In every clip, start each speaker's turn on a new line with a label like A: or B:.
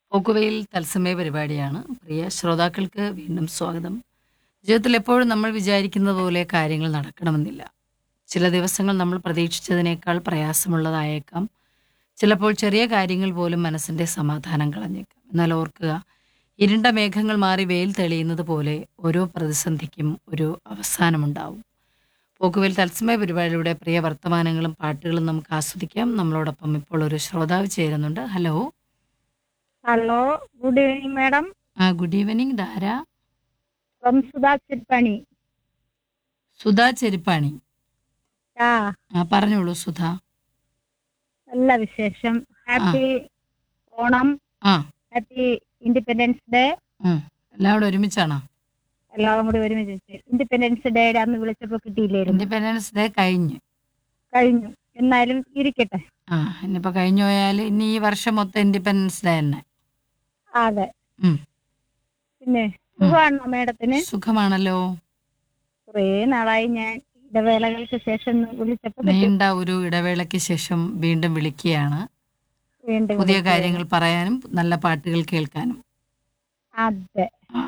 A: പോക്കുവെയിൽ തത്സമയ പരിപാടിയാണ് പ്രിയ ശ്രോതാക്കൾക്ക് വീണ്ടും സ്വാഗതം ജീവിതത്തിൽ എപ്പോഴും നമ്മൾ വിചാരിക്കുന്നത് പോലെ കാര്യങ്ങൾ നടക്കണമെന്നില്ല ചില ദിവസങ്ങൾ നമ്മൾ പ്രതീക്ഷിച്ചതിനേക്കാൾ പ്രയാസമുള്ളതായേക്കാം ചിലപ്പോൾ ചെറിയ കാര്യങ്ങൾ പോലും മനസ്സിൻ്റെ സമാധാനം കളഞ്ഞേക്കാം എന്നാൽ ഓർക്കുക ഇരുണ്ട മേഘങ്ങൾ മാറി വെയിൽ തെളിയുന്നത് പോലെ ഓരോ പ്രതിസന്ധിക്കും ഒരു അവസാനമുണ്ടാവും പോക്കുവെയിൽ തത്സമയ പരിപാടിയിലൂടെ പ്രിയ വർത്തമാനങ്ങളും പാട്ടുകളും നമുക്ക് ആസ്വദിക്കാം നമ്മളോടൊപ്പം ഇപ്പോൾ ഒരു ശ്രോതാവ് ചേരുന്നുണ്ട് hello
B: hello good evening madam
A: ആ good evening Dhara
B: from Sudha ചിൽപ്പണി
A: സുധാ ചെരുപ്പാണി
B: ആ
A: ആ പറഞ്ഞോളൂ സുധ
B: നല്ല വിശേഷം ഹാപ്പി ഓണം
A: ആ
B: ഹാപ്പി ഇൻഡിപെൻഡൻസ് ഡേ
A: ഉം. എല്ലാവരും ഒരുമിച്ചാണോ
B: എല്ലാം കൂടി ഒരുമിച്ച് ഇൻഡിപെൻഡൻസ് ഡേയുടെ അന്ന് വിളിച്ചപ്പോ കിട്ടിയില്ലായിരുന്നു
A: ഇൻഡിപെൻഡൻസ് ഡേ കഴിഞ്ഞ്
B: കഴിഞ്ഞു എന്നാലും ഇരിക്കട്ടെ
A: ആ ഇനിയിപ്പോ കഴിഞ്ഞു പോയാൽ ഇനി ഈ വർഷം മൊത്തം ഇൻഡിപെൻഡൻസ് ഡേ തന്നെ
B: അതെ
A: ഉം.
B: പിന്നെ സുഖമാണോ മേഡത്തിന്
A: സുഖമാണല്ലോ
B: കുറേ നാളായി ഞാൻ ഇടവേളകൾക്ക് ശേഷം വിളിച്ചപ്പോ കിട്ടി.
A: നീണ്ട ഒരു ഇടവേളയ്ക്ക് ശേഷം വീണ്ടും വിളിക്കുകയാണ്
B: വീണ്ടും
A: പുതിയ
B: വിളിച്ചു.
A: കാര്യങ്ങൾ പറയാനും നല്ല പാട്ടുകൾ കേൾക്കാനും
B: അതെ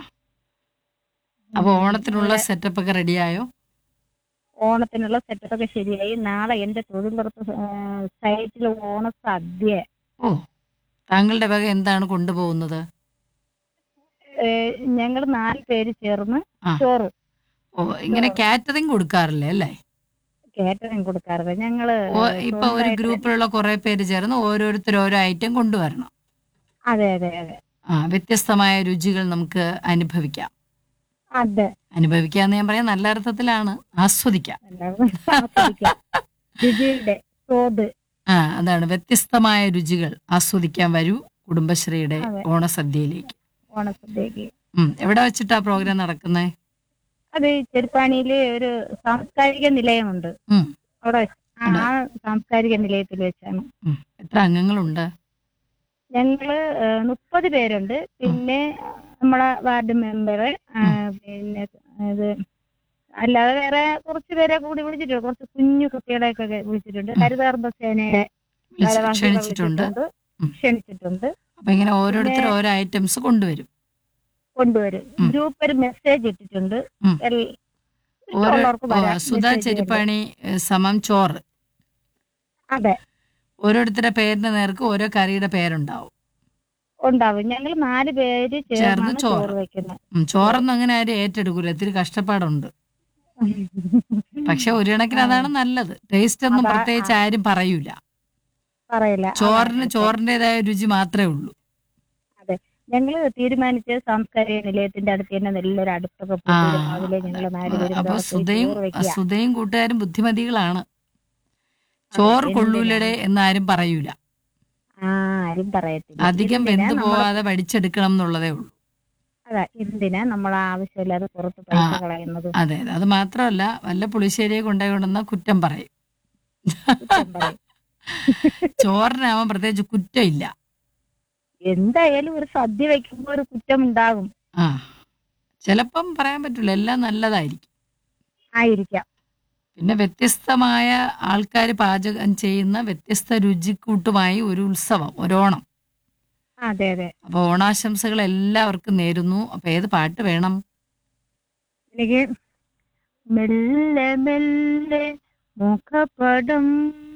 A: അപ്പൊ ഓണത്തിനുള്ള സെറ്റപ്പ് ഒക്കെ റെഡിയായോ
B: ഓണത്തിനുള്ള സെറ്റപ്പ് ഒക്കെ ശരിയായി നാളെ എന്റെ തൊഴിലുറപ്പ് സൈറ്റിൽ ഓണ സദ്യ
A: ഓ താങ്കളുടെ വക എന്താണ് കൊണ്ടുപോകുന്നത്
B: ഞങ്ങൾ നാല് പേര് ചേർന്ന്
A: ആ.
B: ചോറ്
A: ഓ ഇങ്ങനെ കാറ്ററിംഗ് കൊടുക്കാറില്ലേ അല്ലേ
B: കേറ്ററിംഗ് കൊടുക്കാറുണ്ട് ഞങ്ങള്
A: ഓ ഇപ്പൊ ഒരു
B: സ്വന്തമായിട്ട്
A: ഗ്രൂപ്പിലുള്ള കുറെ പേര് ചേർന്ന് ഓരോരുത്തർ ഓരോ ഐറ്റം കൊണ്ടുവരണം
B: അതെ അതെ അതെ
A: ആ വ്യത്യസ്തമായ രുചികൾ നമുക്ക് അനുഭവിക്കാം
B: അതെ
A: അനുഭവിക്കാന്ന് ഞാൻ പറയാം നല്ല അർത്ഥത്തിലാണ് ആസ്വദിക്കാം
B: എല്ലാവരും ആസ്വദിക്കാം. രുചിയുടെ സ്വാദ്
A: ആ അതാണ് വ്യത്യസ്തമായ രുചികൾ ആസ്വദിക്കാൻ വരൂ കുടുംബശ്രീയുടെ
B: അതെ.
A: ഓണസദ്യയിലേക്ക്
B: ഓണസദ്യക്ക്
A: ഉം എവിടെ വെച്ചിട്ടാ പ്രോഗ്രാം നടക്കുന്നത്
B: അത് ചെറുപ്പാണിയില് ഒരു സാംസ്കാരിക നിലയമുണ്ട്
A: ഉം
B: അവിടെ വെച്ച്. ആ ആ സാംസ്കാരിക നിലയത്തിൽ വെച്ചാണ്
A: ഉം എത്ര അംഗങ്ങളുണ്ട്
B: ഞങ്ങള് മുപ്പത് പേരുണ്ട് പിന്നെ നമ്മളെ വാർഡ് മെമ്പർ പിന്നെ ഇത് അല്ലാതെ വേറെ കുറച്ച് പേരെ കൂടി വിളിച്ചിട്ടുണ്ട് കുറച്ച് കുഞ്ഞു കുട്ടികളെയൊക്കെ വിളിച്ചിട്ടുണ്ട് ഹരിതകർമ്മ സേനയുടെ
A: വിളിച്ച്
B: ഭാരവാഹികളെ
A: ക്ഷണിച്ചിട്ടുണ്ട്
B: വിളിച്ചിട്ടുണ്ട്.
A: ഉം.
B: ക്ഷണിച്ചിട്ടുണ്ട്
A: അപ്പൊ ഇങ്ങനെ ഓരോരുത്തർ ഓരോ ഐറ്റംസ് കൊണ്ടുവരും
B: കൊണ്ടുവരും
A: ഉം.
B: ഗ്രൂപ്പ് ഒരു മെസ്സേജ് ഇട്ടിട്ടുണ്ട്
A: ഉം.
B: എൽ-
A: ഓരോ
B: ഇഷ്ടമുള്ളവർക്ക്
A: ഓ,
B: വരാം.
A: സുധാ
B: മെസ്സേജ്
A: ചെരുപ്പാണി ഏ, സമം ചോറ്
B: അതെ
A: ഓരോരുത്തരുടെ പേരിന് നേർക്ക് ഓരോ കറിയുടെ പേരുണ്ടാവും
B: ഉണ്ടാവും ഞങ്ങൾ നാല് പേര്
A: ചേർന്ന്
B: ചേർന്നാണ്
A: ചോറ്.
B: ചോറ് വെക്കുന്നത്
A: ഉം, ചോറൊന്നും അങ്ങനെ ആരും ഏറ്റെടുക്കൂല ഇത്തിരി കഷ്ടപ്പാടുണ്ട് പക്ഷെ ഒരു കണക്കിന് അതാണ് നല്ലത് ടേസ്റ്റ് ഒന്നും
B: അതാ-
A: പ്രത്യേകിച്ച് ആരും പറയൂല
B: പറയില്ല
A: ചോറിന്
B: അതെ.
A: ചോറിന്റേതായ രുചി മാത്രമേ ഉള്ളൂ
B: ഞങ്ങള് തീരുമാനിച്ച് സാംസ്കാരിക നിലയത്തിന്റെ അടുത്ത് തന്നെ നല്ലൊരു അടുത്തൊക്കെ
A: ആ
B: പോയി രാവിലെ ഞങ്ങള് നാലുപേരും
A: അപ്പൊ
B: കൂടെ പോയി
A: സുധയും
B: ചോറ് വെക്കുക.
A: സുധയും കൂട്ടുകാരും ബുദ്ധിമതികളാണ് ചോറ്
B: എന്തിനാ?
A: കൊള്ളൂലടെ എന്നാരും പറയൂല
B: ആ ആരും പറയത്തില്ല
A: അധികം
B: എന്തിനാ
A: വെന്ത്
B: നമ്മള്
A: പോവാതെ വടിച്ചെടുക്കണം എന്നുള്ളതേ ഉള്ളൂ
B: അതാ എന്തിനാ നമ്മൾ ആവശ്യമില്ലാതെ പുറത്ത് പൈസ
A: ആ.
B: കളയുന്നത്
A: അതെ അതെ അത് മാത്രമല്ല വല്ല പുളിശ്ശേരിയെ കൊണ്ടുപോയി കൊണ്ടുവന്ന കുറ്റം പറയും
B: കുറ്റം പറയും.
A: ചോറിനാവാൻ പ്രത്യേകിച്ച് കുറ്റമില്ല
B: എന്തായാലും ഒരു സദ്യ വെക്കുമ്പോ ഒരു കുറ്റം ഉണ്ടാകും
A: ആ ചിലപ്പം പറയാൻ പറ്റില്ല എല്ലാം നല്ലതായിരിക്കും
B: ആയിരിക്കാം
A: പിന്നെ വ്യത്യസ്തമായ ആൾക്കാർ പാചകം ചെയ്യുന്ന വ്യത്യസ്ത രുചിക്കൂട്ടുമായി ഒരു ഉത്സവം ഒരോണം
B: അതെ അതെ
A: അപ്പൊ ഓണാശംസകൾ എല്ലാവർക്കും നേരുന്നു അപ്പൊ ഏത് പാട്ട് വേണം
B: എനിക്ക് മെല്ലെ മെല്ലെ മുഖപടം